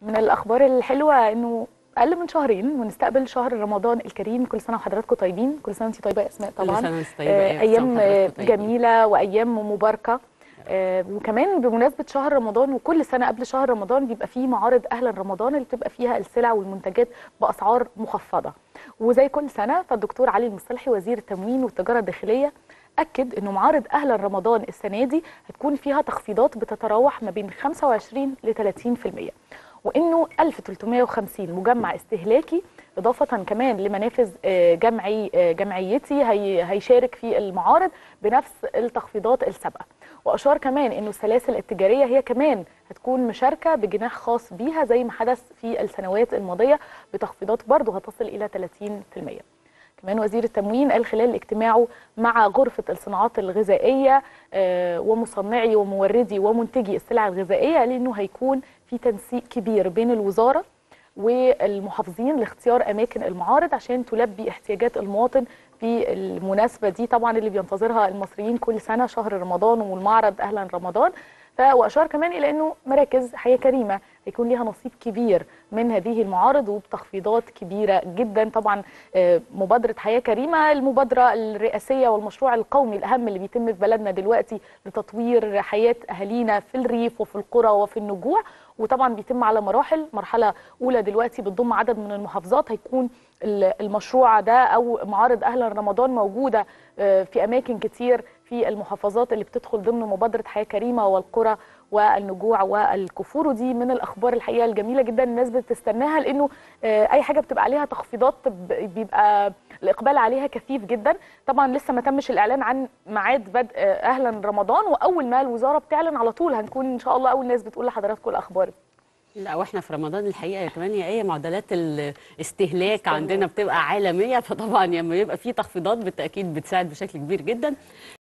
من الاخبار الحلوه انه اقل من شهرين ونستقبل شهر رمضان الكريم كل سنه وحضراتكم طيبين كل سنه وانت طيبه يا اسماء كل طبعا سنة وانت طيبة، آه، أيوة، ايام كل سنة وحضراتكم طيبين. جميله وايام مباركه آه، وكمان بمناسبه شهر رمضان وكل سنه قبل شهر رمضان بيبقى فيه معارض اهلا رمضان اللي بتبقى فيها السلع والمنتجات باسعار مخفضه وزي كل سنه فالدكتور علي المصلحي وزير التموين والتجاره الداخليه اكد انه معارض اهلا رمضان السنه دي هتكون فيها تخفيضات بتتراوح ما بين 25 ل 30% وانه 1350 مجمع استهلاكي اضافه كمان لمنافذ آه، جمعي آه، جمعيتي هي هيشارك في المعارض بنفس التخفيضات السابقه واشار كمان انه السلاسل التجاريه هي كمان هتكون مشاركه بجناح خاص بيها زي ما حدث في السنوات الماضيه بتخفيضات برضه هتصل الى 30% كمان وزير التموين قال خلال اجتماعه مع غرفة الصناعات الغذائية آه، ومصنعي وموردي ومنتجي السلع الغذائية قال إنه هيكون في تنسيق كبير بين الوزارة والمحافظين لاختيار أماكن المعارض عشان تلبي احتياجات المواطن في المناسبة دي طبعا اللي بينتظرها المصريين كل سنة شهر رمضان والمعرض أهلا رمضان ف- واشار كمان الى انه مراكز حياه كريمه هيكون ليها نصيب كبير من هذه المعارض وبتخفيضات كبيره جدا طبعا آه، مبادره حياه كريمه المبادره الرئاسيه والمشروع القومي الاهم اللي بيتم في بلدنا دلوقتي لتطوير حياه اهالينا في الريف وفي القرى وفي النجوع وطبعا بيتم على مراحل مرحله اولى دلوقتي بتضم عدد من المحافظات هيكون ال- المشروع ده او معارض اهلا رمضان موجوده آه، في اماكن كتير في المحافظات اللي بتدخل ضمن مبادره حياه كريمه والقرى والنجوع والكفور ودي من الاخبار الحقيقه الجميله جدا الناس بتستناها لانه آه، اي حاجه بتبقى عليها تخفيضات ب- بيبقى الاقبال عليها كثيف جدا طبعا لسه ما تمش الاعلان عن ميعاد بدء آه، اهلا رمضان واول ما الوزاره بتعلن على طول هنكون ان شاء الله اول ناس بتقول لحضراتكم الاخبار لا واحنا في رمضان الحقيقه يا كمان يا ايه معدلات الاستهلاك عندنا بتبقى عالميه فطبعا لما يبقى في تخفيضات بالتاكيد بتساعد بشكل كبير جدا